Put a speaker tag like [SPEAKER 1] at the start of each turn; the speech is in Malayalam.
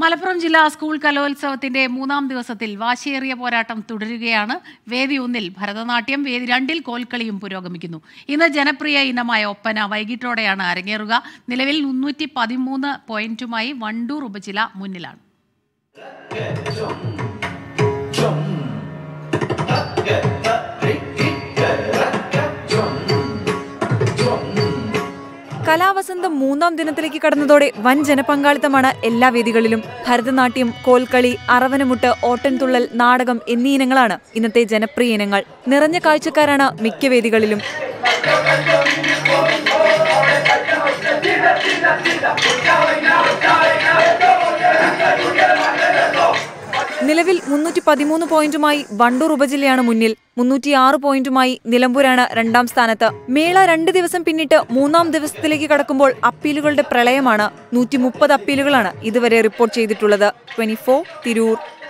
[SPEAKER 1] മലപ്പുറം ജില്ലാ സ്കൂൾ കലോത്സവത്തിന്റെ മൂന്നാം ദിവസത്തിൽ വാശിയേറിയ പോരാട്ടം തുടരുകയാണ് വേദി ഒന്നിൽ ഭരതനാട്യം വേദി രണ്ടിൽ കോൽക്കളിയും പുരോഗമിക്കുന്നു ഇന്ന് ജനപ്രിയ ഇനമായ ഒപ്പന വൈകിട്ടോടെയാണ് അരങ്ങേറുക നിലവിൽ മുന്നൂറ്റി പതിമൂന്ന് പോയിന്റുമായി വണ്ടൂർ ഉപജില്ല മുന്നിലാണ്
[SPEAKER 2] കലാവസന്തം മൂന്നാം ദിനത്തിലേക്ക് കടന്നതോടെ വൻ ജനപങ്കാളിത്തമാണ് എല്ലാ വേദികളിലും ഭരതനാട്യം കോൽക്കളി അറവനമുട്ട് ഓട്ടൻതുള്ളൽ നാടകം എന്നീ ഇനങ്ങളാണ് ഇന്നത്തെ ജനപ്രിയ ഇനങ്ങൾ നിറഞ്ഞ കാഴ്ചക്കാരാണ് മിക്ക വേദികളിലും നിലവിൽ മുന്നൂറ്റി പതിമൂന്ന് പോയിന്റുമായി വണ്ടൂർ ഉപജില്ലയാണ് മുന്നിൽ മുന്നൂറ്റിയാറ് പോയിന്റുമായി നിലമ്പൂരാണ് രണ്ടാം സ്ഥാനത്ത് മേള രണ്ട് ദിവസം പിന്നിട്ട് മൂന്നാം ദിവസത്തിലേക്ക് കടക്കുമ്പോൾ അപ്പീലുകളുടെ പ്രളയമാണ് നൂറ്റി മുപ്പത് അപ്പീലുകളാണ് ഇതുവരെ റിപ്പോർട്ട് ചെയ്തിട്ടുള്ളത് ട്വന്റി തിരൂർ